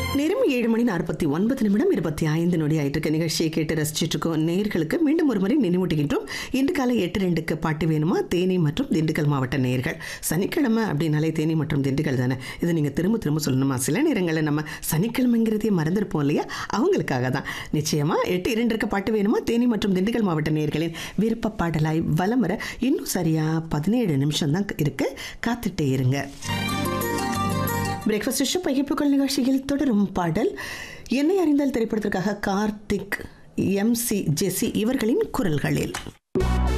நேரம் ஏழு மணி நாற்பத்தி ஒன்பது நிமிடம் இருபத்தி ஐந்து நொடி ஆயிட்டு இருக்க நிகழ்ச்சியை கேட்டு ரசிச்சுட்டு இருக்கோம் நேர்களுக்கு மீண்டும் ஒரு முறை நினைவூட்டுகின்றோம் இன்று காலை எட்டு ரெண்டுக்கு பாட்டு வேணுமா தேனி மற்றும் திண்டுக்கல் மாவட்ட நேர்கள் சனிக்கிழமை அப்படின்னாலே தேனி மற்றும் திண்டுக்கல் தானே இது நீங்கள் திரும்ப திரும்ப சொல்லணுமா சில நேரங்களில் நம்ம சனிக்கிழமைங்கிறதையே மறந்துருப்போம் இல்லையா அவங்களுக்காக தான் நிச்சயமாக எட்டு இரண்டிற்கு பாட்டு வேணுமா தேனி மற்றும் திண்டுக்கல் மாவட்ட நேர்களின் விருப்ப பாடலாய் வலம் வர இன்னும் சரியா பதினேழு நிமிஷம் தான் இருக்கு காத்துட்டே இருங்க பிரேக்ஃபாஸ்ட் ஷோ பகிர்ப்புகள் நிகழ்ச்சியில் தொடரும் பாடல் என்னை அறிந்தால் திரைப்படத்திற்காக கார்த்திக் எம் சி ஜெசி இவர்களின் குரல்களில்